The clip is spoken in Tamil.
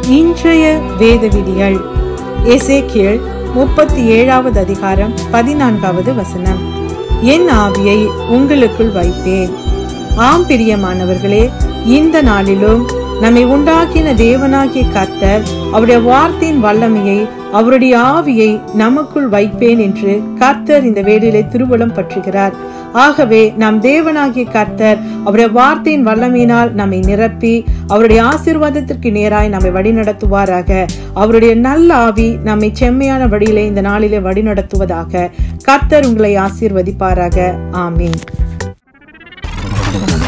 இன்றைய வேத விதிகள் எசேக்கியேல் முப்பத்தி ஏழாவது அதிகாரம் பதினான்காவது வசனம் என் ஆவியை உங்களுக்குள் வைப்பேன் ஆம் பிரியமானவர்களே இந்த நாளிலும் நம்மை உண்டாக்கின தேவனாகிய கர்த்தர் அவருடைய வார்த்தையின் வல்லமையை அவருடைய ஆவியை நமக்குள் வைப்பேன் என்று கர்த்தர் இந்த வேளையிலே திருவுளம் பற்றுகிறார் ஆகவே நம் தேவனாகிய கர்த்தர் அவருடைய வார்த்தையின் வல்லமையினால் நம்மை நிரப்பி அவருடைய ஆசீர்வாதத்திற்கு நேராய் நம்மை வழிநடத்துவாராக அவருடைய நல்ல ஆவி நம்மை செம்மையான வழியிலே இந்த நாளிலே வழிநடத்துவதாக கர்த்தர் உங்களை ஆசீர்வதிப்பாராக ஆமீன்